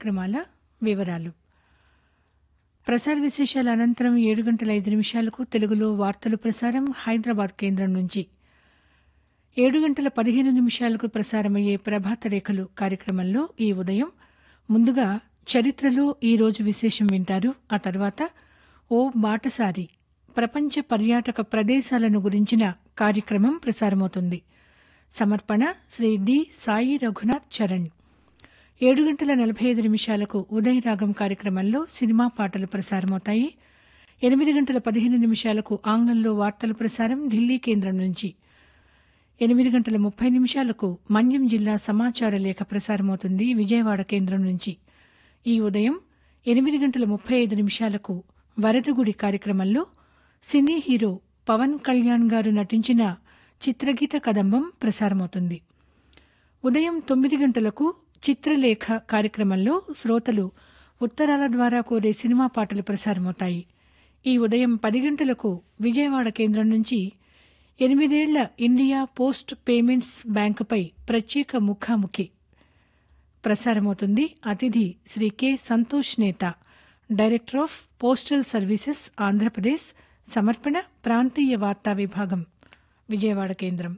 కార్యక్రమాల వివరాలు ప్రసార విశేషాల అనంతరం ఏడు గంటల ఐదు నిమిషాలకు తెలుగులో వార్తలు ప్రసారం హైదరాబాద్ కేంద్రం నుంచి ఏడు గంటల పదిహేను నిమిషాలకు ప్రసారమయ్యే ప్రభాత రేఖలు కార్యక్రమంలో ఈ ఉదయం ముందుగా చరిత్రలో ఈ రోజు విశేషం వింటారు ఆ తర్వాత ఓ బాటసారి ప్రపంచ పర్యాటక ప్రదేశాలను గురించిన కార్యక్రమం ప్రసారమవుతుంది సమర్పణ శ్రీ డి సాయి రఘునాథ్ చరణ్ ఏడు గంటల నలభై ఐదు నిమిషాలకు ఉదయ రాగం కార్యక్రమంలో సినిమా పాటలు ప్రసారమవుతాయి ఎనిమిది గంటల పదిహేను నిమిషాలకు ఆంగ్లంలో వార్తలు ప్రసారం ఢిల్లీ కేంద్రం నుంచి ఎనిమిది గంటల ముప్పై నిమిషాలకు మన్యం జిల్లా సమాచార లేఖ ప్రసారమవుతుంది విజయవాడ కేంద్రం నుంచి ఈ ఉదయం ఎనిమిది గంటల ముప్పై ఐదు నిమిషాలకు వరదగుడి కార్యక్రమంలో సినీ హీరో పవన్ కళ్యాణ్ గారు నటించిన చిత్రగీత కదంబం ప్రసారమవుతుంది ఉదయం తొమ్మిది గంటలకు చిత్రలేఖ కార్యక్రమంలో శ్రోతలు ఉత్తరాల ద్వారా కోరే సినిమా పాటలు ప్రసారమవుతాయి ఈ ఉదయం పది గంటలకు విజయవాడ కేంద్రం నుంచి ఎనిమిదేళ్ల ఇండియా పోస్ట్ పేమెంట్స్ బ్యాంకుపై ప్రత్యేక ముఖాముఖి ప్రసారమవుతుంది అతిథి Shri K Santosh Netha director of postal services Andhra Pradesh సమర్పణ ప్రాంతీయ వార్తా విభాగం విజయవాడ కేంద్రం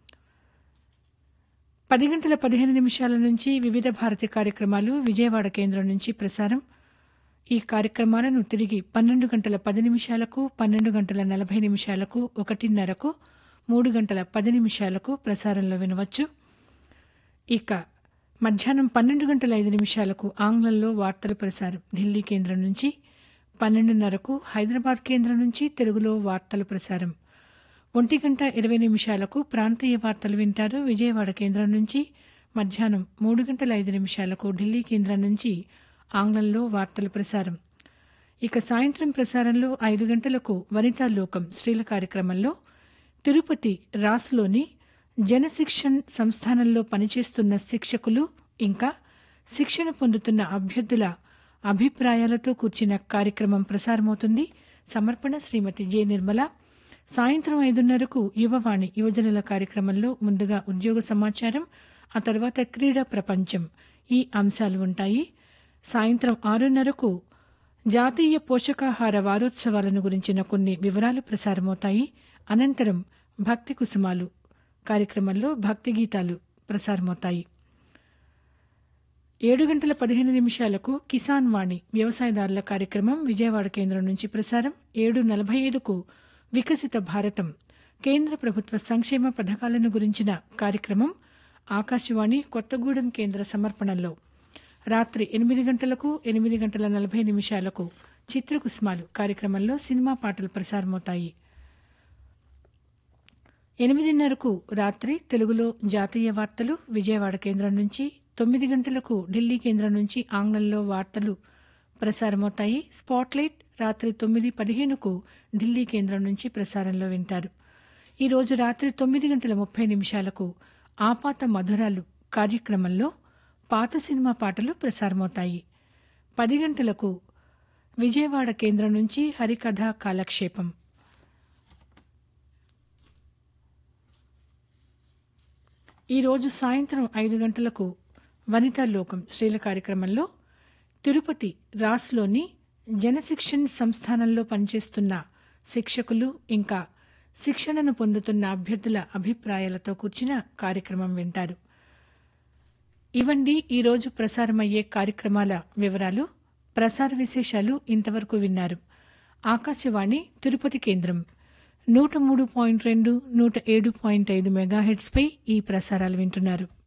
పది గంటల పదిహేను నిమిషాల నుంచి వివిధ భారతి కార్యక్రమాలు విజయవాడ కేంద్రం నుంచి ప్రసారం ఈ కార్యక్రమాలను తిరిగి పన్నెండు గంటల పది నిమిషాలకు పన్నెండు గంటల నలభై నిమిషాలకు ఒకటిన్నరకు మూడు గంటల పది నిమిషాలకు ప్రసారంలో వినవచ్చు ఇక మధ్యాహ్నం పన్నెండు గంటల ఐదు నిమిషాలకు ఆంగ్లంలో వార్తలు ప్రసారం ఢిల్లీ కేంద్రం నుంచి పన్నెండున్నరకు హైదరాబాద్ కేంద్రం నుంచి తెలుగులో వార్తలు ప్రసారం ఒంటి గంట ఇరవై నిమిషాలకు ప్రాంతీయ వార్తలు వింటారు విజయవాడ కేంద్రం నుంచి మధ్యాహ్నం మూడు గంటల ఐదు నిమిషాలకు ఢిల్లీ కేంద్రం నుంచి ఆంగ్లంలో వార్తలు ప్రసారం ఇక సాయంత్రం ప్రసారంలో ఐదు గంటలకు వనితా లోకం స్త్రీల కార్యక్రమంలో తిరుపతి రాస్లోని జనశిక్షణ్ సంస్థానంలో పనిచేస్తున్న శిక్షకులు ఇంకా శిక్షణ పొందుతున్న అభ్యర్థుల అభిప్రాయాలతో కూర్చిన కార్యక్రమం ప్రసారమవుతుంది సమర్పణ శ్రీమతి జె నిర్మల సాయంత్రం ఐదున్నరకు యువవాణి యువజనుల కార్యక్రమంలో ముందుగా ఉద్యోగ సమాచారం ఆ తర్వాత క్రీడా ప్రపంచం ఈ అంశాలు ఉంటాయి సాయంత్రం ఆరున్నరకు జాతీయ పోషకాహార వారోత్సవాలను గురించిన కొన్ని వివరాలు ప్రసారమవుతాయి అనంతరం భక్తి కుసుమాలు కార్యక్రమంలో భక్తి గీతాలు ప్రసారమవుతాయి ఏడు గంటల పదిహేను నిమిషాలకు కిసాన్ వాణి వ్యవసాయదారుల కార్యక్రమం విజయవాడ కేంద్రం నుంచి ప్రసారం ఏడు నలభై ఐదుకు వికసిత భారతం కేంద్ర ప్రభుత్వ సంక్షేమ పథకాలను గురించిన కార్యక్రమం ఆకాశవాణి కొత్తగూడెం కేంద్ర సమర్పణలో రాత్రి ఎనిమిది గంటలకు ఎనిమిది గంటల నలభై నిమిషాలకు చిత్రకుస్మాలు కార్యక్రమంలో సినిమా పాటలు ప్రసారమవుతాయి ఎనిమిదిన్నరకు రాత్రి తెలుగులో జాతీయ వార్తలు విజయవాడ కేంద్రం నుంచి తొమ్మిది గంటలకు ఢిల్లీ కేంద్రం నుంచి ఆంగ్లంలో వార్తలు ప్రసారమవుతాయి స్పాట్లైట్ రాత్రి తొమ్మిది పదిహేనుకు ఢిల్లీ కేంద్రం నుంచి ప్రసారంలో వింటారు ఈ రోజు రాత్రి తొమ్మిది గంటల ముప్పై నిమిషాలకు ఆపాత మధురాలు కార్యక్రమంలో పాత సినిమా పాటలు ప్రసారమవుతాయి పది గంటలకు విజయవాడ కేంద్రం నుంచి హరికథ కాలక్షేపం ఈ రోజు సాయంత్రం ఐదు గంటలకు వనితా లోకం స్త్రీల కార్యక్రమంలో తిరుపతి రాస్లోని జనశిక్షణ్ సంస్థానంలో పనిచేస్తున్న శిక్షకులు ఇంకా శిక్షణను పొందుతున్న అభ్యర్థుల అభిప్రాయాలతో కూర్చిన కార్యక్రమం వింటారు ఇవండి ఈరోజు ప్రసారమయ్యే కార్యక్రమాల వివరాలు ప్రసార విశేషాలు ఇంతవరకు విన్నారు ఆకాశవాణి తిరుపతి కేంద్రం నూట మూడు పాయింట్ రెండు నూట ఏడు పాయింట్ ఐదు మెగాహెడ్స్పై ఈ ప్రసారాలు వింటున్నారు